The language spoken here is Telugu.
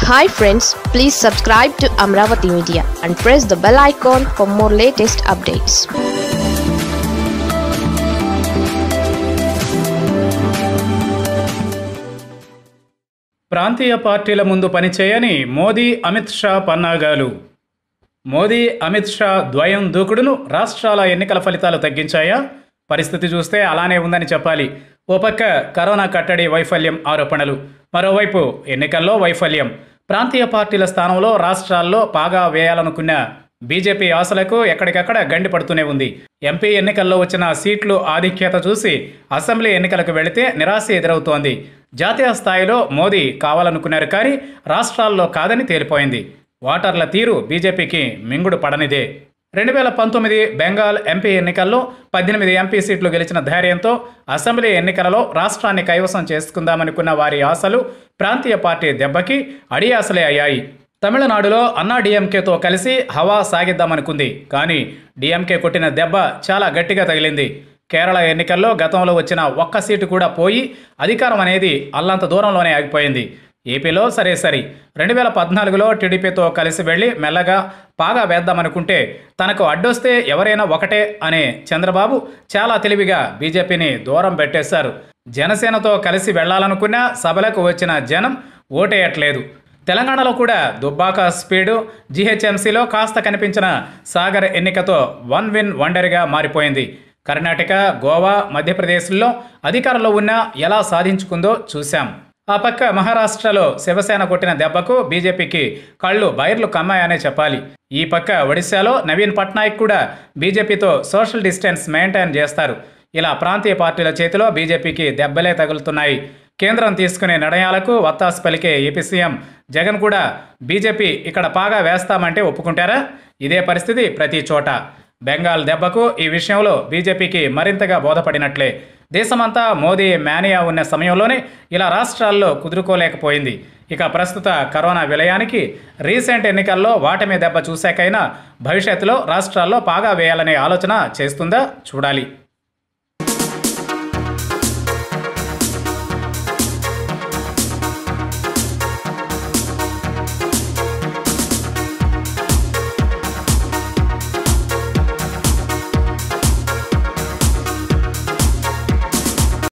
hi friends please subscribe to Amaravati media and press the bell icon for more latest updates ప్రాంతీయ పార్టీల ముందు పనిచేయని మోదీ అమిత్ షా పన్నాగాలు మోదీ అమిత్ షా ద్వయం దూకుడును రాష్ట్రాల ఎన్నికల ఫలితాలు తగ్గించాయా పరిస్థితి చూస్తే అలానే ఉందని చెప్పాలి ఓ పక్క కరోనా కట్టడి వైఫల్యం ఆరోపణలు మరోవైపు ఎన్నికల్లో వైఫల్యం ప్రాంతీయ పార్టీల స్థానంలో రాష్ట్రాల్లో పాగా వేయాలనుకున్న బీజేపీ ఆశలకు ఎక్కడికక్కడ గండి పడుతూనే ఉంది ఎంపీ ఎన్నికల్లో వచ్చిన సీట్లు ఆధిక్యత చూసి అసెంబ్లీ ఎన్నికలకు వెళితే నిరాశ ఎదురవుతోంది జాతీయ స్థాయిలో మోదీ కావాలనుకున్నారు కానీ రాష్ట్రాల్లో కాదని తేలిపోయింది ఓటర్ల తీరు బీజేపీకి మింగుడు పడనిదే రెండు వేల పంతొమ్మిది బెంగాల్ ఎంపీ ఎన్నికల్లో పద్దెనిమిది ఎంపీ సీట్లు గెలిచిన ధైర్యంతో అసెంబ్లీ ఎన్నికలలో రాష్ట్రాన్ని కైవసం చేసుకుందామనుకున్న వారి ఆశలు ప్రాంతీయ పార్టీ దెబ్బకి అడియాసలే అయ్యాయి తమిళనాడులో అన్నా డిఎంకేతో కలిసి హవా సాగిద్దామనుకుంది కానీ డిఎంకే కొట్టిన దెబ్బ చాలా గట్టిగా తగిలింది కేరళ ఎన్నికల్లో గతంలో వచ్చిన ఒక్క సీటు కూడా పోయి అధికారం అనేది అల్లంత దూరంలోనే ఆగిపోయింది ఏపీలో సరే సరి రెండు వేల పద్నాలుగులో టీడీపీతో కలిసి వెళ్ళి మెల్లగా పాగా వేద్దామనుకుంటే తనకు అడ్డొస్తే ఎవరైనా ఒకటే అనే చంద్రబాబు చాలా తెలివిగా బీజేపీని దూరం పెట్టేశారు జనసేనతో కలిసి వెళ్లాలనుకున్న సభలకు వచ్చిన జనం ఓటేయట్లేదు తెలంగాణలో కూడా దుబ్బాక స్పీడు జీహెచ్ఎంసీలో కాస్త కనిపించిన సాగర్ ఎన్నికతో వన్ విన్ వండర్గా మారిపోయింది కర్ణాటక గోవా మధ్యప్రదేశ్లో అధికారంలో ఉన్న ఎలా సాధించుకుందో చూశాం ఆ పక్క మహారాష్ట్రలో శివసేన కొట్టిన దెబ్బకు బీజేపీకి కళ్ళు బైర్లు కమ్మాయనే చెప్పాలి ఈ పక్క ఒడిశాలో నవీన్ పట్నాయక్ కూడా బీజేపీతో సోషల్ డిస్టెన్స్ మెయింటైన్ చేస్తారు ఇలా ప్రాంతీయ పార్టీల చేతిలో బీజేపీకి దెబ్బలే తగులుతున్నాయి కేంద్రం తీసుకునే నిర్ణయాలకు వత్తాసు పలికే ఏపీ సీఎం జగన్ కూడా బీజేపీ ఇక్కడ పాగా వేస్తామంటే ఒప్పుకుంటారా ఇదే పరిస్థితి ప్రతి చోట బెంగాల్ దెబ్బకు ఈ విషయంలో బీజేపీకి మరింతగా బోధపడినట్లే దేశమంతా మోదీ మేనియా ఉన్న సమయంలోనే ఇలా రాష్ట్రాల్లో కుదురుకోలేకపోయింది ఇక ప్రస్తుత కరోనా విలయానికి రీసెంట్ ఎన్నికల్లో వాటమి దెబ్బ చూశాకైనా భవిష్యత్తులో రాష్ట్రాల్లో పాగా వేయాలనే ఆలోచన చేస్తుందా చూడాలి